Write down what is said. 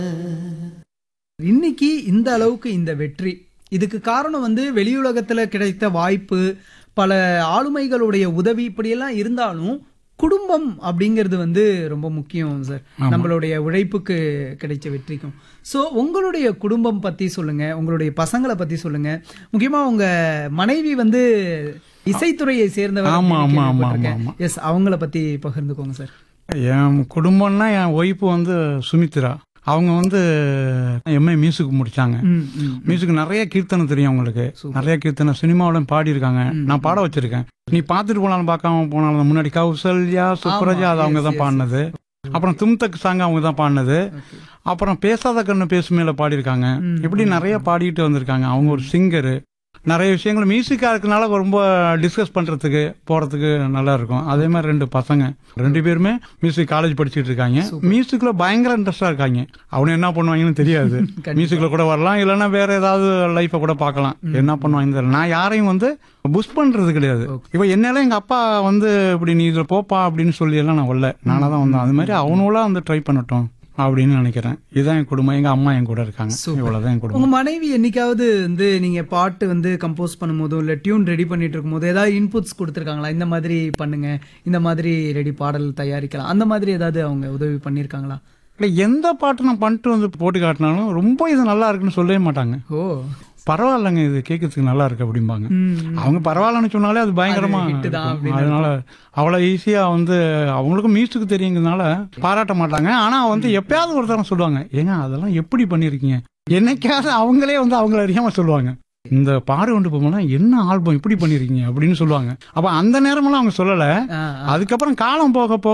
இன்னைக்கு இந்த அளவுக்கு இந்த வெற்றி இதுக்கு காரணம் வந்து வெளியுலகத்துல கிடைத்த வாய்ப்பு பல ஆளுமைகளுடைய உதவி இப்படியெல்லாம் இருந்தாலும் குடும்பம் அப்படிங்கிறது வந்து ரொம்ப முக்கியம் சார் நம்மளுடைய உழைப்புக்கு கிடைச்ச வெற்றிக்கும் ஸோ உங்களுடைய குடும்பம் பத்தி சொல்லுங்க உங்களுடைய பசங்களை பத்தி சொல்லுங்க முக்கியமா உங்க மனைவி வந்து இசைத்துறையை சேர்ந்தவர் ஆமா, ஆமா, ஆமா, ஆமா, எஸ் அவங்கள பத்தி பகிர்ந்துக்கோங்க சார் என் குடும்பம்னா என் ஒய்ஃபு வந்து சுமித்ரா அவங்க வந்து எம்ஏ மியூசிக் முடிச்சாங்க ம், ம். மியூசிக் நிறைய கீர்த்தனை தெரியும் அவங்களுக்கு நிறைய கீர்த்தனை சினிமாவிலும் பாடியிருக்காங்க நான் பாட வச்சிருக்கேன் நீ பார்த்துட்டு போனாலும் பார்க்காம போனாலும் முன்னாடி கௌசல்யா சுப்ரஜா அது அவங்க தான் பாடினது அப்புறம் தும்தக் சாங் அவங்க தான் பாடினது அப்புறம் பேசாத கண்ணு பேசுமேல பாடியிருக்காங்க இப்படி நிறைய பாடிட்டு வந்திருக்காங்க அவங்க ஒரு சிங்கரு நிறைய விஷயங்கள் மியூசிக்கா இருக்கனால ரொம்ப டிஸ்கஸ் பண்றதுக்கு போறதுக்கு நல்லா இருக்கும் அதே மாதிரி ரெண்டு பசங்க ரெண்டு பேருமே மியூசிக் காலேஜ் படிச்சுட்டு இருக்காங்க மியூசிக்ல பயங்கர இன்ட்ரெஸ்டா இருக்காங்க அவங்க என்ன பண்ணுவாங்கன்னு தெரியாது மியூசிக்ல கூட வரலாம் இல்லைன்னா வேற ஏதாவது லைஃபை கூட பார்க்கலாம் என்ன பண்ணுவாங்க தெரியல. நான் யாரையும் வந்து புஷ் பண்றது கிடையாது இப்ப என்னால எங்க அப்பா வந்து இப்படி நீ இதுல போப்பா அப்படின்னு சொல்லி எல்லாம் நான் வரல நானா தான் வந்தேன் அது மாதிரி அவனுங்களா வந்து ட்ரை பண்ணட்டும் அப்படின்னு நினைக்கிறேன் இதுதான் என் குடும்பம் எங்க அம்மா என் கூட இருக்காங்க இவ்வளவுதான் என் குடும்பம் உங்க மனைவி என்னைக்காவது வந்து நீங்க பாட்டு வந்து கம்போஸ் பண்ணும்போதோ இல்ல டியூன் ரெடி பண்ணிட்டு இருக்கும்போது ஏதாவது இன்புட்ஸ் கொடுத்துருக்காங்களா இந்த மாதிரி பண்ணுங்க இந்த மாதிரி ரெடி பாடல் தயாரிக்கலாம் அந்த மாதிரி ஏதாவது அவங்க உதவி பண்ணிருக்காங்களா இல்ல எந்த பாட்டு நான் பண்ணிட்டு வந்து போட்டு காட்டினாலும் ரொம்ப இது நல்லா இருக்குன்னு சொல்லவே மாட்டாங்க ஓ பரவாயில்லைங்க இது கேட்கறதுக்கு நல்லா இருக்கு அப்படிம்பாங்க ம். அவங்க பரவாயில்லன்னு சொன்னாலே அது பயங்கரமா அது hit தான் இருக்கும். அப்படின்னு அதனால அவ்வளவு ஈஸியா வந்து அவங்களுக்கும் மியூசிக் தெரியுங்கிறதுனால பாராட்ட மாட்டாங்க ஆனா வந்து எப்பயாவது ஒரு தரம் சொல்லுவாங்க ஏங்க அதெல்லாம் எப்படி பண்ணிருக்கீங்க என்னைக்காவது அவங்களே வந்து அவங்கள அறியாம சொல்லுவாங்க இந்த பாரு கொண்டு போகும்போது என்ன ஆல்பம் இப்படி பண்ணிருக்கீங்க அப்படின்னு சொல்லுவாங்க அப்ப அந்த நேரமெல்லாம் அவங்க சொல்லல ஆ, அதுக்கப்புறம் காலம் போக போக